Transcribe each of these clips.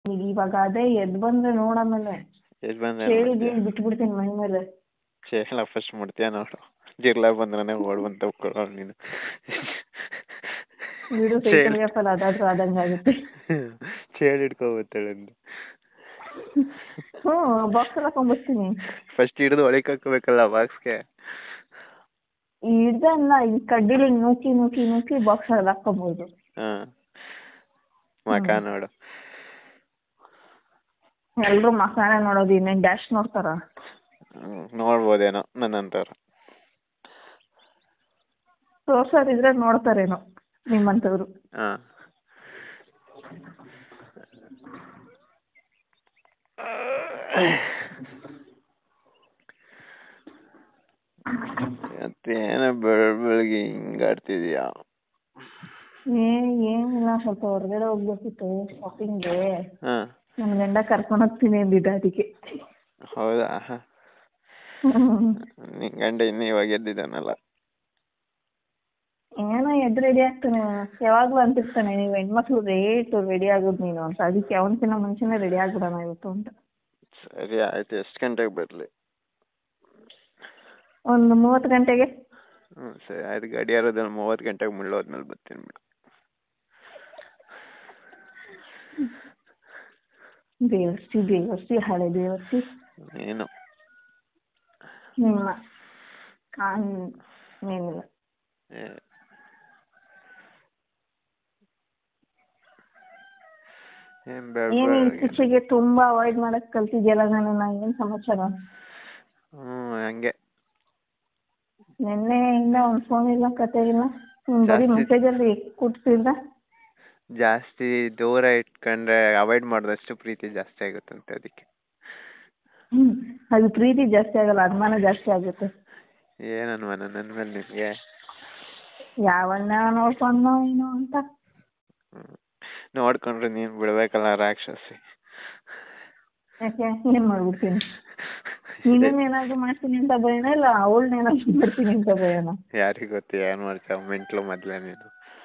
ಇವಾಗ ಅದೇ ಎದ್ದು ಬಂದ್ರೆ ನೋಡಾಮೇಲೆ ಎಷ್ಟು ಬಂದ್ರೆ ಕೇಳಿ ಗೀಳಿ ಬಿಟ್ಬಿಡ್ತೀನಿ ಮೈ ಮೇಲೆ ಚೇಲ ಫಸ್ಟ್ ಮುಡ್ತೀಯ ನೋಡು ಜಿರ್ಲ ಬಂದ್ರೆ ಓಡ್ ಬಂತ ಹೋಗ್ಕೊಳ್ಳೋ ನೀನು ಬಿಡು ಸೈಕಲ್ ಗ್ಯಾಪಲ್ಲಿ ಅದಾದ್ರೂ ಆದಂಗೆ ಆಗುತ್ತೆ ಚೇಳು ಹಿಡ್ಕೊಬತ್ತಾಳೆ ಅಂದು ಹ್ಞೂ ಬಾಕ್ಸಲ್ಲಿ ಹಾಕೊಂಡ್ಬರ್ತೀನಿ ಫಸ್ಟ್ ಹಿಡಿದು ಒಳಗೆ ಹಾಕ್ಬೇಕಲ್ಲ ಬಾಕ್ಸ್ಗೆ ಹಿಡ್ದಲ್ಲ ಈ ಕಡ್ಡಿಲಿ ಹಿಂಗ್ ನೂಕಿ ನೂಕಿ ನೂಕಿ ಬಾಕ್ಸಲ್ಲಿ ಹಾಕ್ಕೊಬೋದು ಹಾಂ ಮಕ ನೋಡು ಎಲ್ರು ಮಸಾಲೆ ನೋಡೋದು ಇನ್ನೇನ್ ಡ್ಯಾಶ್ ನೋಡ್ತಾರ ಹ್ಮ್, ನೋಡ್ಬೋದೇನೋ ನನ್ನಂತವ್ರು ತೋರ್ಸೋರಿದ್ರೆ ನೋಡ್ತಾರೇನೋ ನಿಮ್ಮಂತವ್ರು ಹಾಂ ಮತ್ತೇನ ಬೆಳ ಬೆಳಗ್ಗೆ ಹಿಂಗ್ ಆಡ್ತಿದ್ಯಾ ಏ ಏನಿಲ್ಲ ಸ್ವಲ್ಪ ಹೊರಗಡೆ ಹೋಗ್ಬೇಕಿತ್ತು ಶಾಪಿಂಗ್ಗೆ ಹಾಂ ನನ್ ಗಂಡ ಕರ್ಕೊಂಡ್ ಹೋಗ್ತೀನಿ ಅಂದಿದ್ದ ಅದಕ್ಕೆ ಹೌದಾ ಹ್ಮ್. ನಿನ್ ಗಂಡ ಇನ್ನು ಇವಾಗ ಎದ್ದಿದ್ದಾನಲ್ಲ ಏನೋ ಎದ್ದು ರೆಡಿ ಆಗ್ತಾನೆ ಅವ್ನು. ಯಾವಾಗ್ಲೂ ಅಂತಿರ್ತಾನೆ ನೀವು ಹೆಣ್ಮಕ್ಳು ರೇಟ್ ರೆಡಿ ಆಗೋದು ನೀನು ಅಂತ ಅದಕ್ಕೆ ಅವನಕಿನ್ನ ಮುಂಚೆನೆ ರೆಡಿ ಆಗ್ಬಿಡೋಣ ಇವತ್ತು ಅಂತ ಸರಿ ಆಯ್ತು ಎಷ್ಟು ಗಂಟೆಗೆ ಬರಲಿ ಒಂದು ಮೂವತ್ತು ಗಂಟೆಗೆ ಹ್ಞೂ ಸರಿ ಆಯ್ತು ಗಡಿಯಾರದಲ್ಲಿ ಮೂವತ್ತು ಗಂಟೆಗೆ ಮುಳ್ಳೋದ್ಮೇಲೆ ಬರ್ತೀನಿ ಬಿಡು ದೇವರ್ಸಿ ದೇವರ್ಸಿ ಹಳೆ ದೇವರ್ಸಿ ಏನು ನಿಮ್ಮ ಕಾನ್ ಏನಿಲ್ಲ ಏ, ಏನ್ ಬೇಡ ಏನು ಇತ್ತೀಚೆಗೆ ತುಂಬಾ ಅವಾಯ್ಡ್ ಮಾಡಕ್ ಕಲ್ತಿದ್ಯಲ್ಲ ನನ್ನ ಏನ್ ಸಮಾಚಾರ ಹ್ಞೂ ಹಂಗೆ ನಿನ್ನೆಯಿಂದ ಒಂದ್ ಫೋನ್ ಇಲ್ಲ ಕತೆ ಇಲ್ಲ ನೀನ್ ಬರೀ ಜಾಸ್ತಿ- ಮೆಸೇಜ್ ಅಲ್ಲಿ ಕೂಡ್ತಿದ್ದ ಜಾಸ್ತಿ ದೂರ ಇಟ್ಕೊಂಡ್ರೆ ಅವಾಯ್ಡ್ ಮಾಡಿದಷ್ಟು ಪ್ರೀತಿ ಜಾಸ್ತಿ ಆಗುತ್ತಂತೆ ಅದಕ್ಕೆ ಹ್ಮ್ ಅದು ಪ್ರೀತಿ ಜಾಸ್ತಿ ಆಗಲ್ಲ ಅನುಮಾನ ಜಾಸ್ತಿ ಆಗುತ್ತೆ ಏನ್ ಅನುಮಾನ ನನ್ನ ಮೇಲೆ ನಿನಗೆ ಯಾವನ್ನ ನೋಡ್ಕೊಂಡ್ನೋ ಏನೋ ಅಂತ ನೋಡ್ಕೊಂಡ್ರೆ ನೀನ್ ಬಿಡ್ಬೇಕಲ್ಲ ರಾಕ್ಷಸಿ ಯಾಕೆ ಏನ್ ಮಾಡ್ಬಿಡ್ತೀನಿ ನೀನೇನ್ ಏನಾದ್ರು ಮಾಡ್ತೀನಿ ಅಂತ ಭಯನ ಇಲ್ಲ ಅವಳನ್ನ ಏನಾದ್ರು ಮಾಡ್ತೀನಿ ಅಂತ ಭಯನ ಯಾರಿಗ್ ಗೊತ್ತು ಏನ್ ಮಾಡ್ತಾವ ಮೆಂಟ್ಲು ಮೊದ್ಲೇ ನೀನು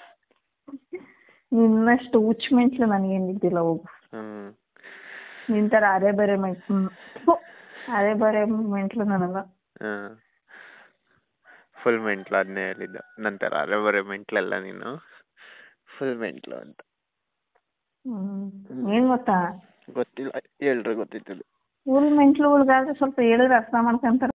ನಿನ್ನಷ್ಟು ಹುಚ್ಚ ಮೆಂಟ್ಲು ನನಗೇನ್ ಇದ್ದಿಲ್ಲ ಹೋಗು ಹ್ಮ್ ನಿನ್ ತರ ಅರೆ ಬೇರೆ ಮೆಂಟ್ಲು ಅರೆ ಬೇರೆ ಮೆಂಟ್ಲು ನನಗ ಹ್ಮ್ ಫುಲ್ ಮೆಂಟ್ಲು ಅದನ್ನೇ ಹೇಳಿದ್ದು ನಂತರ ಅರೆ ಬರೆ ಮೆಂಟ್ಲಲ್ಲ ನೀನು ಫುಲ್ ಮೆಂಟ್ಲು ಅಂತ ಹ್ಮ್ ಏನ್ ಗೊತ್ತಾ ಗೊತ್ತಿಲ್ಲ ಎಲ್ರು ಗೊತ್ತಿತ್ತು ಫುಲ್ ಮೆಂಟ್ಲುಗಳ್ಗಾದ್ರೆ ಸ್ವಲ್ಪ ಹೇಳಿದ್ರೆ ಅರ್ಥ ಮಾಡ್ಕೊಂತಾರ